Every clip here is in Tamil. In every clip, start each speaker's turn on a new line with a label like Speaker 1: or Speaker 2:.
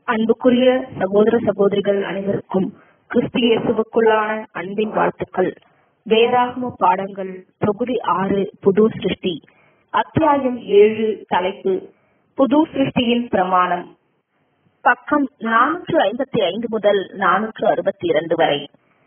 Speaker 1: அன்புக்குரிய சகோதர சகோதரிகள் அனைவருக்கும் கிறிஸ்து இயேசுவுக்குள்ளான அன்பின் வாழ்த்துக்கள் வேதாகம பாடங்கள் தொகுதி ஆறு புது சிருஷ்டி அத்தியாயம் ஏழு தலைப்பு புது சிருஷ்டியின் பிரமாணம் பக்கம் நானூற்று ஐம்பத்தி ஐந்து முதல் நானூற்று அறுபத்தி இரண்டு வரை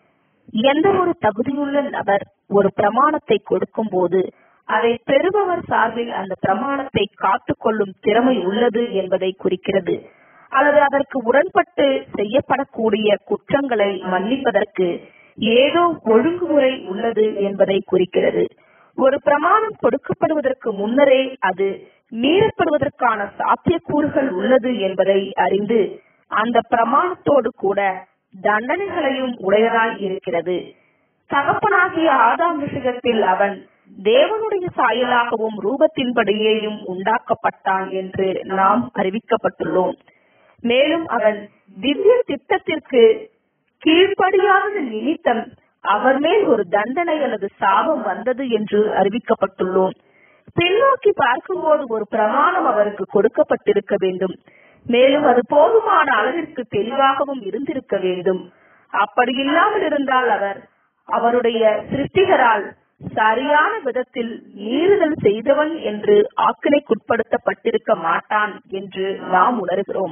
Speaker 1: எந்த ஒரு தகுதியுள்ள நபர் ஒரு பிரமாணத்தை கொடுக்கும் போது அதை பெறுபவர் சார்பில் அந்த பிரமாணத்தை காத்துக்கொள்ளும் திறமை உள்ளது என்பதை குறிக்கிறது அல்லது அதற்கு உடன்பட்டு செய்யப்படக்கூடிய குற்றங்களை மன்னிப்பதற்கு ஏதோ ஒழுங்குமுறை உள்ளது என்பதை குறிக்கிறது ஒரு பிரமாணம் கொடுக்கப்படுவதற்கு முன்னரே அது மீறப்படுவதற்கான சாத்தியக்கூறுகள் உள்ளது என்பதை அறிந்து அந்த பிரமாணத்தோடு கூட தண்டனைகளையும் உடையதாய் இருக்கிறது தகப்பனாகிய ஆதாம் விஷயத்தில் அவன் தேவனுடைய சாயலாகவும் ரூபத்தின்படியேயும் உண்டாக்கப்பட்டான் என்று நாம் அறிவிக்கப்பட்டுள்ளோம் மேலும் அவன் திவ்ய திட்டத்திற்கு கீழ்ப்படியாதது நிமித்தம் அவர் மேல் ஒரு தண்டனை அல்லது சாபம் வந்தது என்று அறிவிக்கப்பட்டுள்ளோம் பின்னோக்கி பார்க்கும்போது ஒரு பிரமாணம் அவருக்கு கொடுக்கப்பட்டிருக்க வேண்டும் மேலும் அது போதுமான அளவிற்கு தெளிவாகவும் இருந்திருக்க வேண்டும் அப்படி இல்லாமல் இருந்தால் அவர் அவருடைய சிருஷ்டிகரால் சரியான விதத்தில் மீறுதல் செய்தவன் என்று ஆக்கினைக்குட்படுத்தப்பட்டிருக்க மாட்டான் என்று நாம் உணர்கிறோம்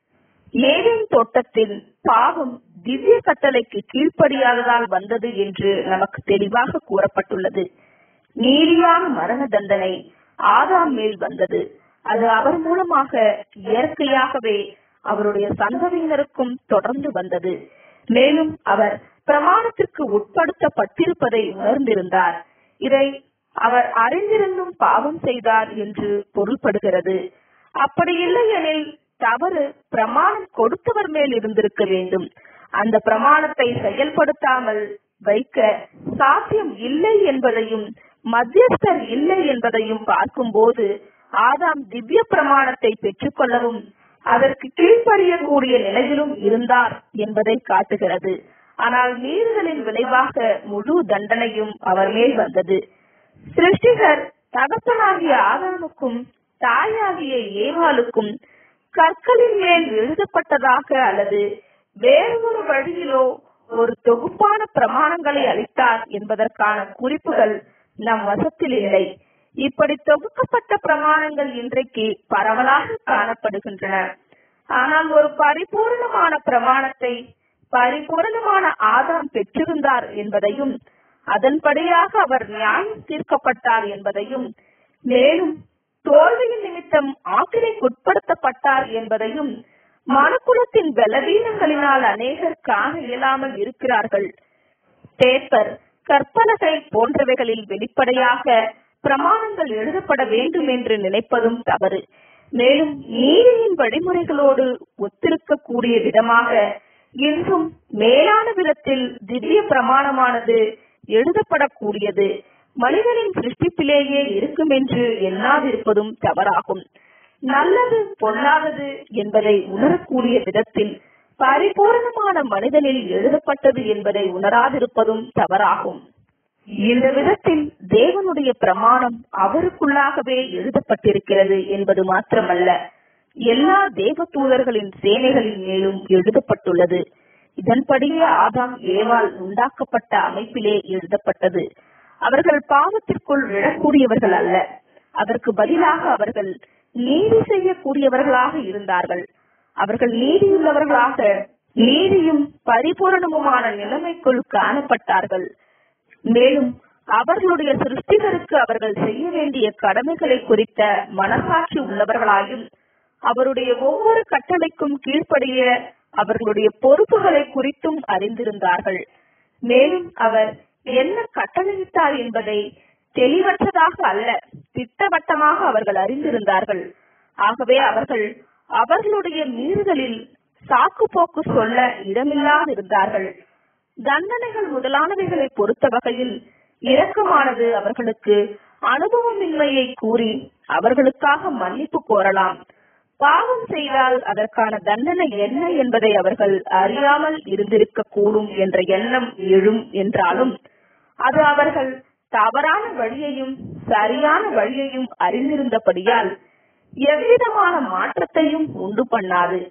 Speaker 1: ஏதேன் தோட்டத்தில் பாவம் திவ்ய கட்டளைக்கு கீழ்ப்படியாததால் வந்தது என்று நமக்கு தெளிவாக கூறப்பட்டுள்ளது நீதியான மரண தண்டனை ஆதாம் மேல் வந்தது அது அவர் மூலமாக இயற்கையாகவே அவருடைய சந்ததியினருக்கும் தொடர்ந்து வந்தது மேலும் அவர் பிரமாணத்திற்கு உட்படுத்தப்பட்டிருப்பதை உணர்ந்திருந்தார் இதை அவர் அறிந்திருந்தும் பாவம் செய்தார் என்று பொருள்படுகிறது அப்படி இல்லை எனில் தவறு பிரமாணம் கொடுத்தவர் மேல் இருந்திருக்க வேண்டும் அந்த பிரமாணத்தை செயல்படுத்தாமல் வைக்க சாத்தியம் இல்லை என்பதையும் மத்தியஸ்தர் இல்லை என்பதையும் பார்க்கும்போது ஆதாம் திவ்ய பிரமாணத்தை பெற்றுக்கொள்ளவும் அதற்கு கீழ்ப்படியக்கூடிய நிலையிலும் இருந்தார் என்பதை காட்டுகிறது ஆனால் மீறுதலின் விளைவாக முழு தண்டனையும் அவர் மேல் வந்தது சிருஷ்டிகர் தகப்பனாகிய ஆதாமுக்கும் தாயாகிய ஏவாளுக்கும் கற்களின் மேல் எழுதப்பட்டதாக அல்லது வேறொரு வழியிலோ ஒரு தொகுப்பான பிரமாணங்களை அளித்தார் என்பதற்கான குறிப்புகள் நம் வசத்தில் இல்லை இப்படி தொகுக்கப்பட்ட பிரமாணங்கள் இன்றைக்கு பரவலாக காணப்படுகின்றன ஆனால் ஒரு பரிபூர்ணமான பிரமாணத்தை பரிபூர்ணமான ஆதாம் பெற்றிருந்தார் என்பதையும் அதன்படியாக அவர் நியாயம் தீர்க்கப்பட்டார் என்பதையும் மேலும் தோல்வியின் நிமித்தம் ஆக்கிரைக்குட்படுத்தப்பட்டார் என்பதையும் மனுக்குலத்தின் பலவீனங்களினால் அநேகர் காண இயலாமல் இருக்கிறார்கள் பேப்பர் கற்பலகை போன்றவைகளில் வெளிப்படையாக பிரமாணங்கள் எழுதப்பட வேண்டும் என்று நினைப்பதும் தவறு மேலும் நீதியின் வழிமுறைகளோடு ஒத்திருக்கக்கூடிய விதமாக இன்றும் மேலான விதத்தில் திவ்ய பிரமாணமானது எழுதப்படக்கூடியது மனிதனின் சிருஷ்டிப்பிலேயே இருக்கும் என்று எண்ணாதிருப்பதும் தவறாகும் நல்லது பொல்லாதது என்பதை உணரக்கூடிய விதத்தில் பரிபூர்ணமான மனிதனில் எழுதப்பட்டது என்பதை உணராதிருப்பதும் தவறாகும் இந்த விதத்தில் தேவனுடைய பிரமாணம் அவருக்குள்ளாகவே எழுதப்பட்டிருக்கிறது என்பது மாத்திரமல்ல எல்லா தேவ தூதர்களின் சேனைகளின் மேலும் எழுதப்பட்டுள்ளது இதன்படியே ஆதாம் ஏவால் உண்டாக்கப்பட்ட அமைப்பிலே எழுதப்பட்டது அவர்கள் பாவத்திற்குள் விழக்கூடியவர்கள் அல்ல அதற்கு பதிலாக அவர்கள் நீதி செய்யக்கூடியவர்களாக இருந்தார்கள் அவர்கள் நீதியுள்ளவர்களாக நீதியும் பரிபூரணமுமான நிலைமைக்குள் காணப்பட்டார்கள் மேலும் அவர்களுடைய சிருஷ்டிகருக்கு அவர்கள் செய்ய வேண்டிய கடமைகளை குறித்த மனசாட்சி உள்ளவர்களாயும் அவருடைய ஒவ்வொரு கட்டளைக்கும் கீழ்ப்படிய அவர்களுடைய பொறுப்புகளை குறித்தும் அறிந்திருந்தார்கள் மேலும் அவர் என்ன கட்டளையிட்டார் என்பதை தெளிவற்றதாக அல்ல திட்டவட்டமாக அவர்கள் அறிந்திருந்தார்கள் ஆகவே அவர்கள் அவர்களுடைய மீறுதலில் சாக்கு போக்கு சொல்ல இடமில்லாதிருந்தார்கள் தண்டனைகள் முதலானவைகளை பொறுத்த வகையில் இரக்கமானது அவர்களுக்கு அனுபவமின்மையை கூறி அவர்களுக்காக மன்னிப்பு கோரலாம் பாவம் செய்தால் அதற்கான தண்டனை என்ன என்பதை அவர்கள் அறியாமல் இருந்திருக்க கூடும் என்ற எண்ணம் எழும் என்றாலும் அது அவர்கள் தவறான வழியையும் சரியான வழியையும் அறிந்திருந்தபடியால் எவ்விதமான மாற்றத்தையும் உண்டு பண்ணாது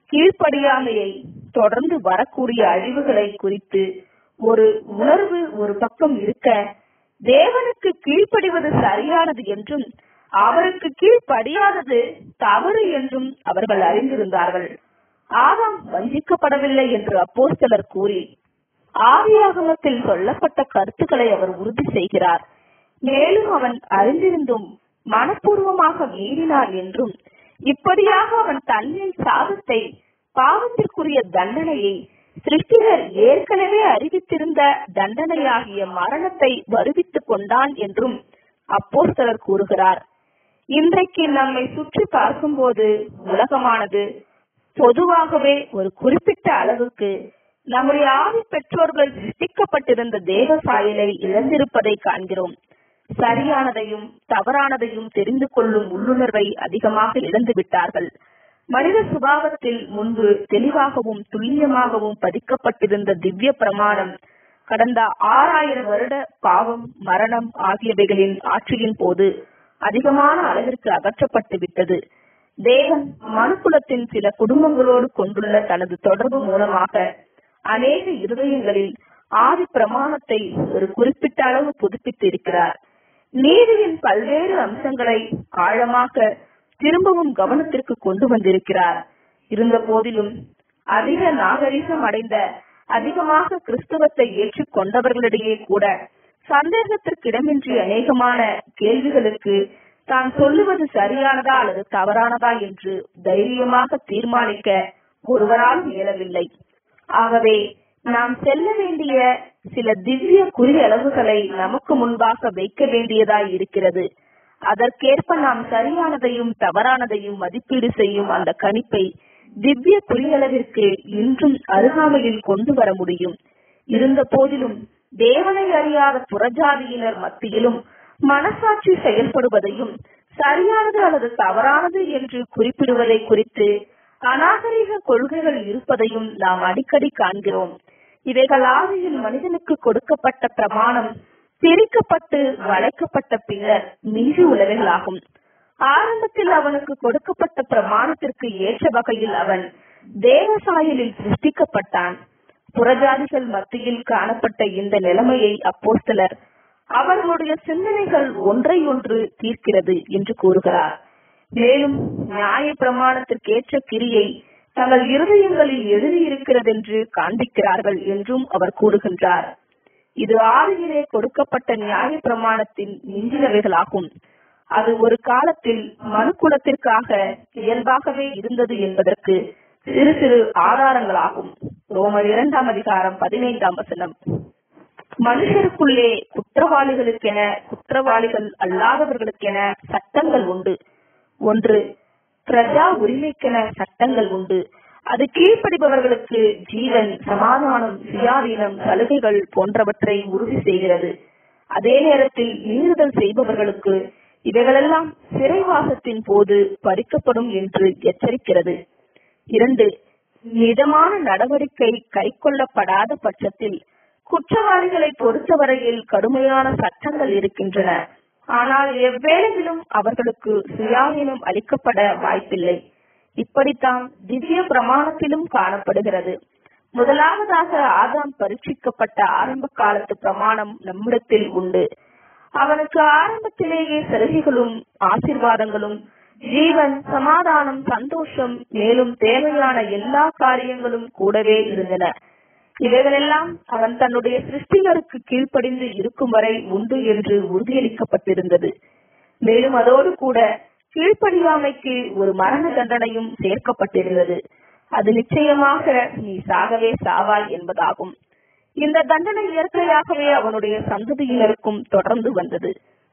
Speaker 1: கீழ்ப்படியாமையை தொடர்ந்து வரக்கூடிய அழிவுகளை குறித்து ஒரு உணர்வு ஒரு பக்கம் இருக்க தேவனுக்கு கீழ்ப்படிவது சரியானது என்றும் அவருக்கு கீழ்ப்படியாதது தவறு என்றும் அவர்கள் அறிந்திருந்தார்கள் ஆதாம் வஞ்சிக்கப்படவில்லை என்று அப்போஸ்தலர் கூறி ஆதியாகமத்தில் சொல்லப்பட்ட கருத்துக்களை அவர் உறுதி செய்கிறார் மேலும் அவன் அறிந்திருந்தும் மனப்பூர்வமாக மீறினார் என்றும் இப்படியாக அவன் தன்னில் சாதத்தை பாவத்திற்குரிய தண்டனையை சிருஷ்டிகர் ஏற்கனவே அறிவித்திருந்த தண்டனையாகிய மரணத்தை வருவித்துக் கொண்டான் என்றும் அப்போஸ்தலர் கூறுகிறார் இன்றைக்கு நம்மை சுற்றி பார்க்கும்போது உலகமானது பொதுவாகவே ஒரு குறிப்பிட்ட அளவுக்கு நம்முடைய ஆதி பெற்றோர்கள் சிருஷ்டிக்கப்பட்டிருந்த தேவ சாயலை இழந்திருப்பதை காண்கிறோம் சரியானதையும் தவறானதையும் தெரிந்து கொள்ளும் உள்ளுணர்வை அதிகமாக இழந்து விட்டார்கள் மனித சுபாவத்தில் முன்பு தெளிவாகவும் துல்லியமாகவும் பதிக்கப்பட்டிருந்த திவ்ய பிரமாணம் கடந்த ஆறாயிரம் வருட பாவம் மரணம் ஆகியவைகளின் ஆட்சியின் போது அதிகமான அளவிற்கு அகற்றப்பட்டு விட்டது தேவன் மனுக்குலத்தின் சில குடும்பங்களோடு கொண்டுள்ள தனது தொடர்பு மூலமாக அநேக இருதயங்களில் ஆதி பிரமாணத்தை ஒரு குறிப்பிட்ட அளவு புதுப்பித்து இருக்கிறார் நீதியின் பல்வேறு அம்சங்களை ஆழமாக திரும்பவும் கவனத்திற்கு கொண்டு வந்திருக்கிறார் இருந்த போதிலும் அதிக நாகரிகம் அடைந்த அதிகமாக கிறிஸ்தவத்தை ஏற்றுக்கொண்டவர்களிடையே கூட சந்தேகத்திற்கிடமின்றி அநேகமான கேள்விகளுக்கு தான் சொல்லுவது சரியானதா அல்லது தவறானதா என்று தைரியமாக தீர்மானிக்க ஒருவரால் இயலவில்லை ஆகவே நாம் செல்ல வேண்டிய சில திவ்ய குறியளவுகளை நமக்கு முன்பாக வைக்க வேண்டியதாய் இருக்கிறது அதற்கேற்ப நாம் சரியானதையும் தவறானதையும் மதிப்பீடு செய்யும் அந்த கணிப்பை திவ்ய குறியளவிற்கு இன்றும் அருகாமையில் கொண்டு வர முடியும் இருந்த போதிலும் தேவனை அறியாத புறஜாதியினர் மத்தியிலும் மனசாட்சி செயல்படுவதையும் சரியானது அல்லது தவறானது என்று குறிப்பிடுவதை குறித்து அநாகரிக கொள்கைகள் இருப்பதையும் நாம் அடிக்கடி காண்கிறோம் இவைகள் ஆதியில் மனிதனுக்கு கொடுக்கப்பட்ட பிரமாணம் பிரிக்கப்பட்டு வளைக்கப்பட்ட பின்னர் மீறி உள்ளவைகளாகும் ஆரம்பத்தில் அவனுக்கு கொடுக்கப்பட்ட பிரமாணத்திற்கு ஏற்ற வகையில் அவன் தேவசாயலில் சிருஷ்டிக்கப்பட்டான் புறஜாதிகள் மத்தியில் காணப்பட்ட இந்த நிலைமையை அப்போஸ்தலர் அவர்களுடைய சிந்தனைகள் ஒன்றை ஒன்று தீர்க்கிறது என்று கூறுகிறார் மேலும் நியாய பிரமாணத்திற்கேற்ற கிரியை தங்கள் இருதயங்களில் எழுதியிருக்கிறது என்று காண்பிக்கிறார்கள் என்றும் அவர் கூறுகின்றார் இது ஆதியிலே கொடுக்கப்பட்ட நியாய பிரமாணத்தின் மிஞ்சினவைகளாகும் அது ஒரு காலத்தில் மனுக்குலத்திற்காக இயல்பாகவே இருந்தது என்பதற்கு சிறு சிறு ஆதாரங்களாகும் ரோமர் இரண்டாம் அதிகாரம் பதினைந்தாம் வசனம் மனுஷருக்குள்ளே குற்றவாளிகளுக்கென குற்றவாளிகள் அல்லாதவர்களுக்கென சட்டங்கள் உண்டு ஒன்று பிரஜா உரிமைக்கென சட்டங்கள் உண்டு அது கீழ்ப்படிபவர்களுக்கு ஜீவன் சமாதானம் சுயாதீனம் சலுகைகள் போன்றவற்றை உறுதி செய்கிறது அதே நேரத்தில் மீறுதல் செய்பவர்களுக்கு இவைகளெல்லாம் சிறைவாசத்தின் போது பறிக்கப்படும் என்று எச்சரிக்கிறது இரண்டு மிதமான நடவடிக்கை கைக்கொள்ளப்படாத பட்சத்தில் குற்றவாளிகளை பொறுத்தவரையில் கடுமையான சட்டங்கள் இருக்கின்றன ஆனால் எவ்வேளையிலும் அவர்களுக்கு சுயாதீனம் அளிக்கப்பட வாய்ப்பில்லை இப்படித்தான் திவ்ய பிரமாணத்திலும் காணப்படுகிறது முதலாவதாக ஆதாம் பரீட்சிக்கப்பட்ட ஆரம்ப காலத்து பிரமாணம் நம்மிடத்தில் உண்டு அவனுக்கு ஆரம்பத்திலேயே சலுகைகளும் ஆசிர்வாதங்களும் ஜீவன் சமாதானம் சந்தோஷம் மேலும் தேவையான எல்லா காரியங்களும் கூடவே இருந்தன இவைகளெல்லாம் அவன் தன்னுடைய சிருஷ்டிகருக்கு கீழ்ப்படிந்து இருக்கும் வரை உண்டு என்று உறுதியளிக்கப்பட்டிருந்தது மேலும் அதோடு கூட கீழ்ப்படியாமைக்கு ஒரு மரண தண்டனையும் சேர்க்கப்பட்டிருந்தது அது நிச்சயமாக நீ சாகவே சாவாய் என்பதாகும் இந்த தண்டனை இயற்கையாகவே அவனுடைய சந்ததியினருக்கும் தொடர்ந்து வந்தது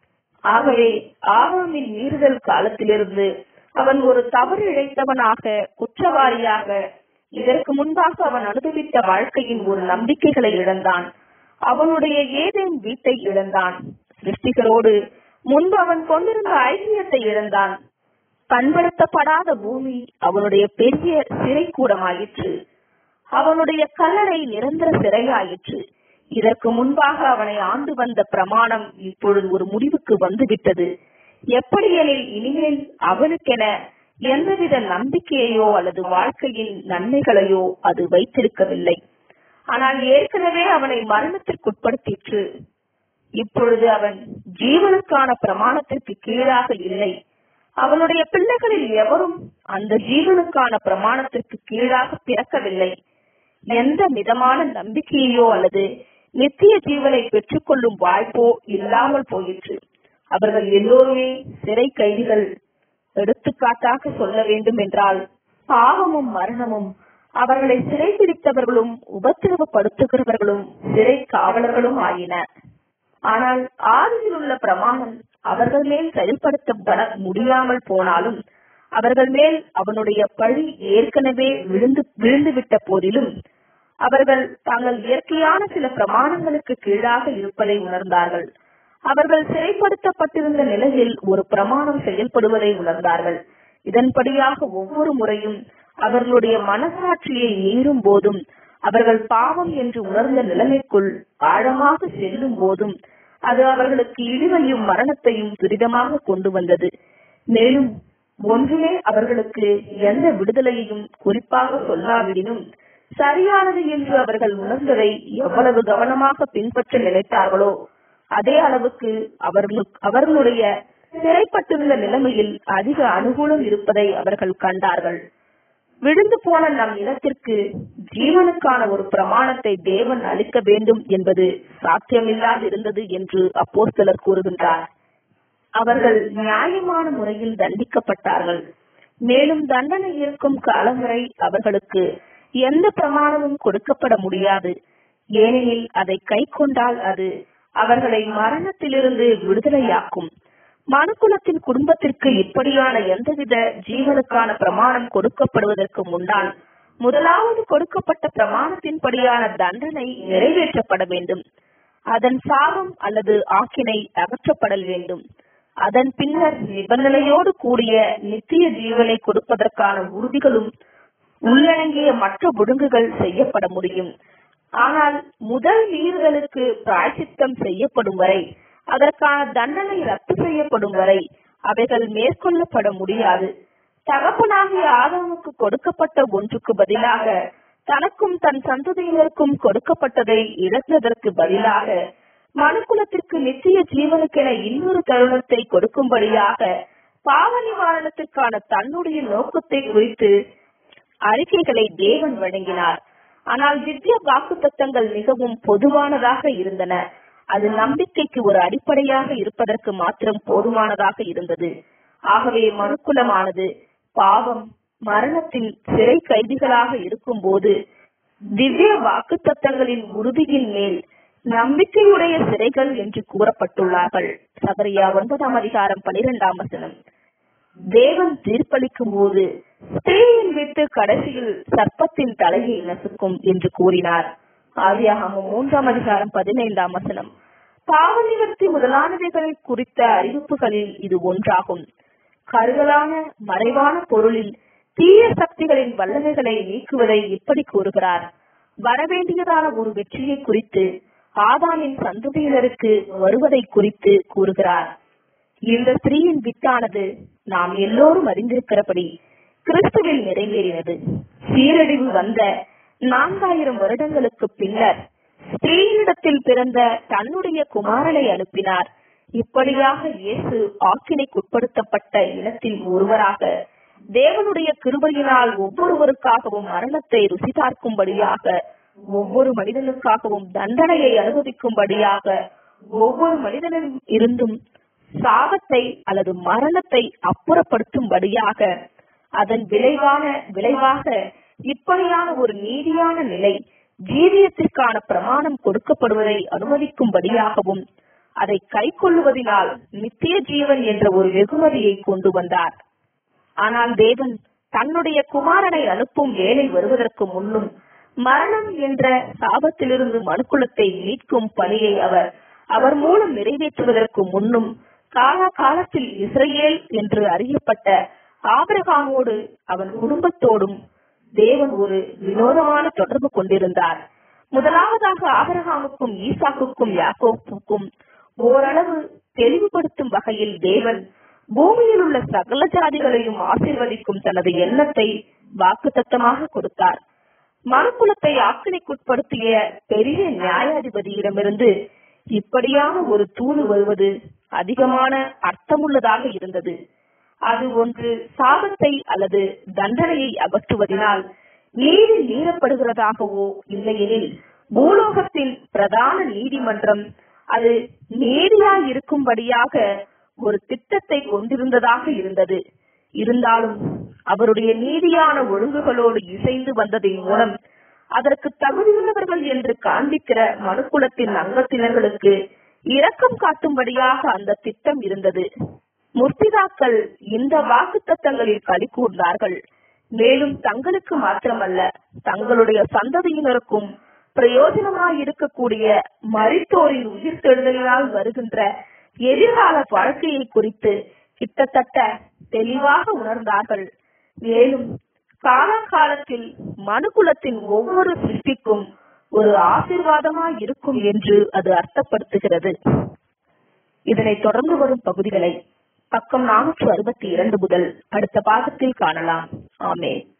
Speaker 1: ஆகவே ஆகாமின் மீறுதல் காலத்திலிருந்து அவன் ஒரு தவறு இழைத்தவனாக குற்றவாளியாக இதற்கு முன்பாக அவன் அனுபவித்த வாழ்க்கையின் ஒரு நம்பிக்கைகளை இழந்தான் அவனுடைய ஏதேன் வீட்டை இழந்தான் சிருஷ்டிகளோடு முன்பு அவன் கொண்டிருந்த ஐக்கியத்தை இழந்தான் பண்படுத்தப்படாத பூமி அவனுடைய பெரிய சிறை கூடமாயிற்று அவனுடைய கல்லறை நிரந்தர சிறையாயிற்று இதற்கு முன்பாக அவனை ஆண்டு வந்த பிரமாணம் இப்பொழுது ஒரு முடிவுக்கு வந்துவிட்டது எப்படியெனில் இனிமேல் அவனுக்கென எந்தவித நம்பிக்கையையோ அல்லது வாழ்க்கையின் நன்மைகளையோ அது வைத்திருக்கவில்லை ஆனால் ஏற்கனவே அவனை மரணத்திற்குட்படுத்திற்று இப்பொழுது அவன் ஜீவனுக்கான பிரமாணத்திற்கு கீழாக இல்லை அவனுடைய பிள்ளைகளில் எவரும் அந்த ஜீவனுக்கான பிரமாணத்திற்கு கீழாக பிறக்கவில்லை எந்த மிதமான நம்பிக்கையோ அல்லது நித்திய ஜீவனை பெற்றுக்கொள்ளும் வாய்ப்போ இல்லாமல் போயிற்று அவர்கள் எல்லோருமே சிறை கைதிகள் எடுத்துக்காட்டாக சொல்ல வேண்டும் என்றால் பாவமும் மரணமும் அவர்களை சிறைபிடித்தவர்களும் உபத்திரவப்படுத்துகிறவர்களும் சிறை காவலர்களும் ஆயின ஆனால் ஆதியில் உள்ள பிரமாணம் அவர்கள் மேல் செயல்படுத்தப்பட முடியாமல் போனாலும் அவர்கள் மேல் அவனுடைய பழி ஏற்கனவே விழுந்து விழுந்துவிட்ட போதிலும் அவர்கள் தாங்கள் இயற்கையான சில பிரமாணங்களுக்கு கீழாக இருப்பதை உணர்ந்தார்கள் அவர்கள் சிறைப்படுத்தப்பட்டிருந்த நிலையில் ஒரு பிரமாணம் செயல்படுவதை உணர்ந்தார்கள் இதன்படியாக ஒவ்வொரு முறையும் அவர்களுடைய மனசாட்சியை மீறும் போதும் அவர்கள் பாவம் என்று உணர்ந்த நிலைமைக்குள் ஆழமாக செல்லும் போதும் அது அவர்களுக்கு இழிவையும் மரணத்தையும் துரிதமாக கொண்டு வந்தது மேலும் ஒன்றுமே அவர்களுக்கு எந்த விடுதலையையும் குறிப்பாக சொல்லாவிடினும் சரியானது என்று அவர்கள் உணர்ந்ததை எவ்வளவு கவனமாக பின்பற்ற நினைத்தார்களோ அதே அளவுக்கு அவர்களுக்கு அவர்களுடைய சிறைப்பட்டிருந்த நிலைமையில் அதிக அனுகூலம் இருப்பதை அவர்கள் கண்டார்கள் விழுந்து போன நம் இனத்திற்கு ஜீவனுக்கான ஒரு பிரமாணத்தை தேவன் அளிக்க வேண்டும் என்பது சாத்தியமில்லாது இருந்தது என்று அப்போஸ்தலர் கூறுகின்றார் அவர்கள் நியாயமான முறையில் தண்டிக்கப்பட்டார்கள் மேலும் தண்டனை இருக்கும் காலம் வரை அவர்களுக்கு எந்த பிரமாணமும் கொடுக்கப்பட முடியாது ஏனெனில் அதை கை கொண்டால் அது அவர்களை மரணத்திலிருந்து விடுதலையாக்கும் மனுக்குலத்தின் குடும்பத்திற்கு இப்படியான எந்தவித ஜீவனுக்கான பிரமாணம் கொடுக்கப்படுவதற்கு முன்னால் முதலாவது கொடுக்கப்பட்ட பிரமாணத்தின்படியான தண்டனை நிறைவேற்றப்பட வேண்டும் அதன் சாபம் அல்லது ஆக்கினை அகற்றப்படல் வேண்டும் அதன் பின்னர் நிபந்தனையோடு கூடிய நித்திய ஜீவனை கொடுப்பதற்கான உறுதிகளும் உள்ளடங்கிய மற்ற ஒழுங்குகள் செய்யப்பட முடியும் ஆனால் முதல் மீறுதலுக்கு பிராய்ச்சித்தம் செய்யப்படும் வரை அதற்கான தண்டனை ரத்து செய்யப்படும் வரை அவைகள் மேற்கொள்ளப்பட முடியாது தகப்பனாகிய ஆதாமுக்கு கொடுக்கப்பட்ட ஒன்றுக்கு பதிலாக தனக்கும் தன் சந்ததியினருக்கும் கொடுக்கப்பட்டதை இழந்ததற்கு பதிலாக மனுக்குலத்திற்கு நித்திய ஜீவனுக்கென இன்னொரு தருணத்தை கொடுக்கும்படியாக பாவ நிவாரணத்திற்கான தன்னுடைய நோக்கத்தை குறித்து அறிக்கைகளை தேவன் வழங்கினார் ஆனால் திவ்ய வாக்கு தத்தங்கள் மிகவும் பொதுவானதாக இருந்தன அது நம்பிக்கைக்கு ஒரு அடிப்படையாக இருப்பதற்கு மாத்திரம் போதுமானதாக இருந்தது ஆகவே மனுக்குலமானது பாவம் மரணத்தின் சிறை கைதிகளாக இருக்கும் போது திவ்ய வாக்கு தத்தங்களின் உறுதியின் மேல் நம்பிக்கையுடைய சிறைகள் என்று கூறப்பட்டுள்ளார்கள் சபரியா ஒன்பதாம் அதிகாரம் பனிரெண்டாம் வசனம் தேவன் தீர்ப்பளிக்கும் போது ஸ்திரீயின் விட்டு கடைசியில் சர்ப்பத்தின் தலையை நசுக்கும் என்று கூறினார் ஆதியாகமம் மூன்றாம் அதிகாரம் பதினைந்தாம் வசனம் பாவ நிவர்த்தி முதலானவைகளை குறித்த அறிவிப்புகளில் இது ஒன்றாகும் கருகலான மறைவான பொருளில் தீய சக்திகளின் வல்லமைகளை நீக்குவதை இப்படி கூறுகிறார் வரவேண்டியதான ஒரு வெற்றியை குறித்து ஆதாமின் சந்ததியினருக்கு வருவதை குறித்து கூறுகிறார் இந்த ஸ்திரீயின் வித்தானது நாம் எல்லோரும் அறிந்திருக்கிறபடி கிறிஸ்துவில் நிறைவேறினது சீரழிவு வந்த நான்காயிரம் வருடங்களுக்கு பின்னர் ஸ்திரீனிடத்தில் பிறந்த தன்னுடைய குமாரனை அனுப்பினார் இப்படியாக இயேசு ஆக்கினைக்குட்படுத்தப்பட்ட இனத்தில் ஒருவராக தேவனுடைய கிருபையினால் ஒவ்வொருவருக்காகவும் மரணத்தை ருசி பார்க்கும்படியாக ஒவ்வொரு மனிதனுக்காகவும் தண்டனையை அனுபவிக்கும்படியாக ஒவ்வொரு மனிதனும் இருந்தும் சாபத்தை அல்லது மரணத்தை அப்புறப்படுத்தும்படியாக அதன் விளைவான விளைவாக இப்படியான ஒரு நீதியான நிலை ஜீவியத்திற்கான பிரமாணம் கொடுக்கப்படுவதை அனுமதிக்கும்படியாகவும் அதை கை கொள்ளுவதனால் நித்திய ஜீவன் என்ற ஒரு வெகுமதியை கொண்டு வந்தார் ஆனால் தேவன் தன்னுடைய குமாரனை அனுப்பும் வேலை வருவதற்கு முன்னும் மரணம் என்ற சாபத்திலிருந்து மனுக்குலத்தை மீட்கும் பணியை அவர் அவர் மூலம் நிறைவேற்றுவதற்கு முன்னும் காலா காலத்தில் இஸ்ரேல் என்று அறியப்பட்ட ஆபிரகாமோடு அவன் குடும்பத்தோடும் தேவன் ஒரு வினோதமான தொடர்பு கொண்டிருந்தார் முதலாவதாக ஆபிரகாமுக்கும் ஈசாக்குக்கும் யாக்கோப்புக்கும் ஓரளவு தெளிவுபடுத்தும் வகையில் தேவன் பூமியில் உள்ள சகல ஜாதிகளையும் ஆசீர்வதிக்கும் தனது எண்ணத்தை வாக்குத்தத்தமாக கொடுத்தார் மனுக்குலத்தை ஆக்கினைக்குட்படுத்திய பெரிய நியாயாதிபதியிடமிருந்து இப்படியான ஒரு தூது வருவது அதிகமான அர்த்தமுள்ளதாக இருந்தது அது ஒன்று சாபத்தை அல்லது தண்டனையை அகற்றுவதனால் நீதி மீறப்படுகிறதாகவோ இல்லையெனில் பூலோகத்தின் பிரதான நீதிமன்றம் அது நீதியாய் இருக்கும்படியாக ஒரு திட்டத்தை கொண்டிருந்ததாக இருந்தது இருந்தாலும் அவருடைய நீதியான ஒழுங்குகளோடு இசைந்து வந்ததின் மூலம் அதற்கு தகுதியுள்ளவர்கள் என்று காண்பிக்கிற மனுக்குலத்தின் அங்கத்தினர்களுக்கு இரக்கம் காட்டும்படியாக அந்த திட்டம் இருந்தது முர்த்திதாக்கள் இந்த வாக்கு தத்தங்களில் களி கூர்ந்தார்கள் மேலும் தங்களுக்கு மாத்திரமல்ல தங்களுடைய சந்ததியினருக்கும் பிரயோஜனமாய் இருக்கக்கூடிய மரித்தோரின் உயிர் தெழுதலினால் வருகின்ற எதிர்கால வாழ்க்கையை குறித்து கிட்டத்தட்ட தெளிவாக உணர்ந்தார்கள் மேலும் காலகாலத்தில் மனுகுலத்தின் ஒவ்வொரு சிற்பிக்கும் ஒரு ஆசிர்வாதமாய் இருக்கும் என்று அது அர்த்தப்படுத்துகிறது இதனை தொடர்ந்து வரும் பகுதிகளை பக்கம் நானூற்று அறுபத்தி இரண்டு முதல் அடுத்த பாகத்தில் காணலாம் ஆமே